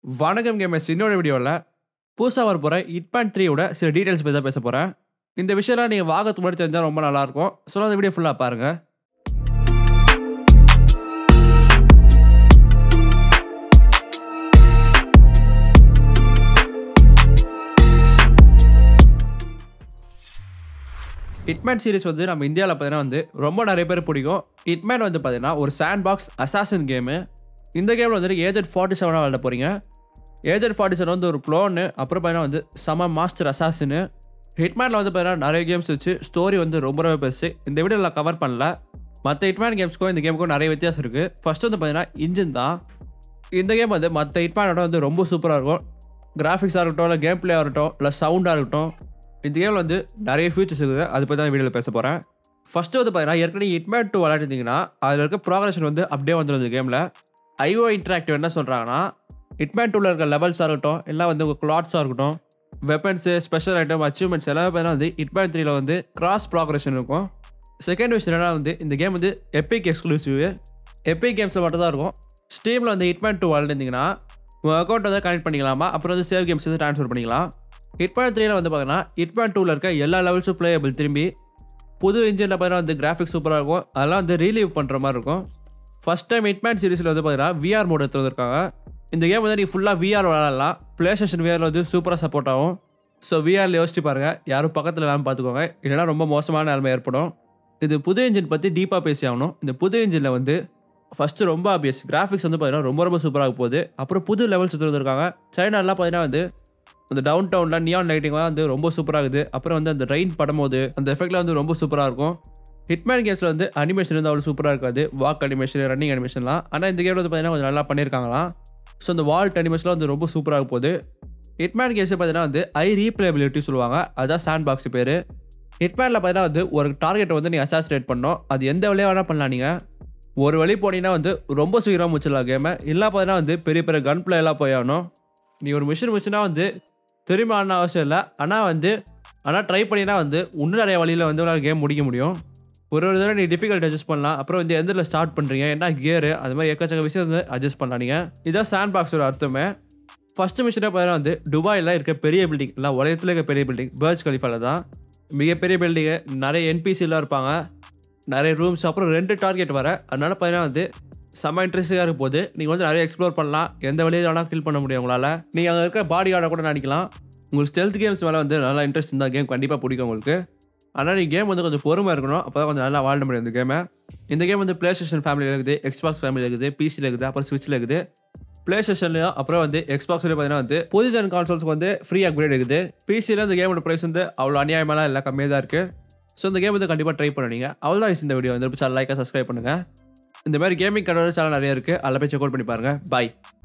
வணக்கம் கேமர்ஸ் இன்னொரு வீடியோவில் புதுசாக வர போகிற இட்பேன் த்ரீயோட சில டீட்டெயில்ஸ் பற்றி தான் பேச போகிறேன் இந்த விஷயம்லாம் நீங்கள் வாங்கறதுக்கு முன்னாடி தெரிஞ்சால் ரொம்ப நல்லாயிருக்கும் ஸோ அந்த வீடியோ ஃபுல்லாக பாருங்கள் ஹிட்மேன் சீரிஸ் வந்து நம்ம இந்தியாவில் பார்த்தீங்கன்னா வந்து ரொம்ப நிறைய பேர் பிடிக்கும் ஹிட்மேன் வந்து பார்த்தீங்கன்னா ஒரு சாண்ட் பாக்ஸ் அசாசன் கேமு இந்த கேமில் வந்துட்டு ஏஜெட் ஃபார்ட்டி செவனாக விளாட போகிறீங்க ஏஜெட் ஃபார்ட்டி செவன் வந்து ஒரு க்ளோனு அப்புறம் பார்த்தீங்கன்னா வந்து சம மாஸ்டர் அசாசின்னு ஹிட்மேனில் வந்து பார்த்தீங்கன்னா நிறைய கேம்ஸ் வச்சு ஸ்டோரி வந்து ரொம்ப ரொம்ப பெருசு இந்த வீடியோவில் கவர் பண்ணல மற்ற ஹிட்மேன் கேம்ஸ்க்கும் இந்த கேமுக்கும் நிறைய வித்தியாசம் இருக்குது ஃபர்ஸ்ட் வந்து பார்த்தீங்கன்னா இன்ஜின் தான் இந்த கேம் வந்து மற்ற ஹிட்மேனோட வந்து ரொம்ப சூப்பராக இருக்கும் கிராஃபிக்ஸாக இருக்கட்டும் இல்லை கேம் பிளேயாக இருக்கட்டும் இல்லை சவுண்டாக இருக்கட்டும் இந்த கேமில் வந்து நிறைய ஃபீச்சர்ஸ் இருக்குது அதை பற்றி தான் வீடியோவில் பேச போகிறேன் ஃபஸ்ட்டு வந்து பார்த்தீங்கன்னா ஏற்கனவே ஹிட்மேன் டூ விளையாடிருந்தீங்கன்னா அதில் இருக்க ப்ராக்ரஷன் வந்து அப்படியே வந்துடும் இந்த கேமில் ஐஓ இன்ட்ராக்டிவ் என்ன சொல்கிறாங்கன்னா ஹிட்மேன் டூவில் இருக்க லெவல்ஸாக இருக்கட்டும் இல்லை வந்து உங்கள் கிளாட்ஸாக இருக்கட்டும் வெப்பன்ஸு ஸ்பெஷல் ஐட்டம் அச்சீவ்மெண்ட்ஸ் எல்லாமே பார்த்தீங்கன்னா வந்து ஹிட்மேன் த்ரீல வந்து கிராஸ் ப்ராக்ரஷன் இருக்கும் செகண்ட் விஷயம் என்னன்னா வந்து இந்த கேம் வந்து எப்பிக் எக்ஸ்க்ளூசிவ் எப்பிக் கேம்ஸில் மட்டும் தான் இருக்கும் ஸ்டீமில் வந்து ஹிட்மேன் டூ விளையாண்டிருந்தீங்கன்னா உங்கள் அக்கௌண்ட் வந்து கனெக்ட் பண்ணிக்கலாமா அப்புறம் வந்து சேவ் கேம்ஸ் வந்து ட்ரான்ஸ்ஃபர் பண்ணிக்கலாம் ஹிட்மேன் த்ரீல வந்து பார்த்தீங்கன்னா ஹிட்மேன் டூவில் இருக்க எல்லா லெவல்ஸும் பிளேயபிள் திரும்பி புது இன்ஜினில் பார்த்தீங்கன்னா வந்து கிராஃபிக்ஸ் சூப்பராக இருக்கும் அதெல்லாம் வந்து ரீலீவ் பண்ணுற மாதிரி இருக்கும் ஃபஸ்ட் டைம் ஹிட்மேன் சீரிஸில் வந்து பார்த்தீங்கன்னா விஆர் மோட் எடுத்து வந்திருக்காங்க இந்த கேம் வந்து நீ ஃபுல்லாக விஆர் விளாடலாம் ப்ளே ஸ்டேஷன் விஆரில் வந்து சூப்பராக சப்போர்ட் ஆகும் ஸோ விஆரில் யோசிச்சு பாருங்கள் யாரும் பக்கத்தில் இல்லாமல் பார்த்துக்கோங்க இல்லைனா ரொம்ப மோசமான நிலைமை ஏற்படும் இது புது இன்ஜின் பற்றி டீப்பாக பேசி ஆகணும் இந்த புது இன்ஜினில் வந்து ஃபஸ்ட்டு ரொம்ப ஆபியஸ் கிராஃபிக்ஸ் வந்து பார்த்தீங்கன்னா ரொம்ப ரொம்ப சூப்பராக போகுது அப்புறம் புது லெவல்ஸ் எடுத்து வந்திருக்காங்க சைனாலாம் பார்த்தீங்கன்னா வந்து அந்த டவுன் டவுனில் நியான் லைட்டிங்லாம் வந்து ரொம்ப சூப்பராக இருக்குது அப்புறம் வந்து அந்த ரெயின் படும்போது அந்த எஃபெக்ட்லாம் வந்து ரொம்ப சூப்பராக இருக்கும் ஹிட்மேன் கேம்ஸில் வந்து அனிமேஷன் வந்து அவ்வளோ சூப்பராக இருக்காது வாக் அனிமேஷன் ரன்னிங் அனிமேஷன்லாம் ஆனால் இந்த கேமில் வந்து பார்த்தீங்கன்னா கொஞ்சம் நல்லா பண்ணியிருக்காங்களாம் ஸோ அந்த வால்ட் அனிமேஷன்லாம் வந்து ரொம்ப சூப்பராக போகுது ஹிட்மேன் கேம்ஸ் பார்த்தீங்கன்னா வந்து ஐ ரீப்ளேபிலிட்டி சொல்லுவாங்க அதுதான் சாண்ட் பாக்ஸ் பேர் ஹிட்மேனில் பார்த்தீங்கன்னா வந்து ஒரு டார்கெட்டை வந்து நீங்கள் அசாசினேட் பண்ணோம் அது எந்த வழியாக வேணால் பண்ணலாம் நீங்கள் ஒரு வழி போனீங்கன்னா வந்து ரொம்ப சீக்கிரம் முடிச்சிடலாம் கேமை இல்லை பார்த்தீங்கன்னா வந்து பெரிய பெரிய கன் பிளே எல்லாம் போய் ஆகணும் நீ ஒரு மிஷின் முடிச்சுனா வந்து திரும்ப ஆன அவசியம் இல்லை ஆனால் வந்து ஆனால் ட்ரை பண்ணினா வந்து இன்னும் நிறைய வழியில் வந்து உங்களால் கேம் முடிக்க முடியும் ஒரு ஒரு தடவை நீ டிஃபிகல்ட் அட்ஜஸ்ட் பண்ணலாம் அப்புறம் வந்து எந்த ஸ்டார்ட் பண்ணுறீங்க என்ன கியரு அது மாதிரி எக்கச்சக்க விஷயம் வந்து அட்ஜஸ்ட் பண்ணலாம் நீங்கள் இதான் சாண்ட் பாக்ஸோட அர்த்தமே ஃபஸ்ட்டு மிஷினாக பார்த்தீங்கன்னா வந்து துபாயில் இருக்க பெரிய பில்டிங் இல்லை உலகத்தில் இருக்க பெரிய பில்டிங் பேர்ஜ் கலிஃபாவில் தான் மிகப்பெரிய பில்டிங்கு நிறைய என்பிசிலாம் இருப்பாங்க நிறைய ரூம்ஸ் அப்புறம் ரெண்டு டார்கெட் வர அதனால பார்த்தீங்கன்னா வந்து செம்ம இன்ட்ரெஸ்டிங்காக இருக்க போது நீங்கள் வந்து நிறைய எக்ஸ்ப்ளோர் பண்ணலாம் எந்த வழியில் வேணால் கில் பண்ண முடியும் உங்களால் நீங்கள் அங்கே இருக்கிற பாடி கார்டை கூட நினைக்கலாம் உங்களுக்கு ஸ்டெல்த் கேம்ஸ் மேலே வந்து நல்லா இன்ட்ரெஸ்ட் இருந்தால் கேம் கண்டிப்பாக பிடிக்கும் உங்களுக்கு ஆனால் நீங்கள் கேம் வந்து கொஞ்சம் பொறுமை இருக்கணும் அப்போ தான் கொஞ்சம் நல்லா வாழ முடியும் இந்த கேமை இந்த கேம் வந்து ப்ளே ஸ்டேஷன் ஃபேமிலியில் இருக்குது எக்ஸ்பாக்ஸ் ஃபேமிலியில் இருக்குது பிசியில் இருக்குது அப்புறம் ஸ்விட்சில் இருக்குது ப்ளே ஸ்டேஷன்லையும் அப்புறம் வந்து எக்ஸ்பாக்ஸ்லேயும் பார்த்தீங்கன்னா வந்து புது ஜென் கான்சோல்ஸ்க்கு வந்து ஃப்ரீ அப்கிரேட் இருக்குது பிசியில் இந்த கேமோட ப்ரைஸ் வந்து அவ்வளோ அநியாயமெல்லாம் இல்லை கம்மியாக தான் இருக்குது ஸோ இந்த கேம் வந்து கண்டிப்பாக ட்ரை பண்ணுவீங்க அவ்வளோதான் இந்த வீடியோ வந்து லைக்காக சப்ஸ்கிரைப் பண்ணுங்கள் இந்த மாதிரி கேமிங் கடவுள் சேனல் நிறைய இருக்குது அதில் போய் செக் அவுட் பண்ணி பாருங்கள் பாய்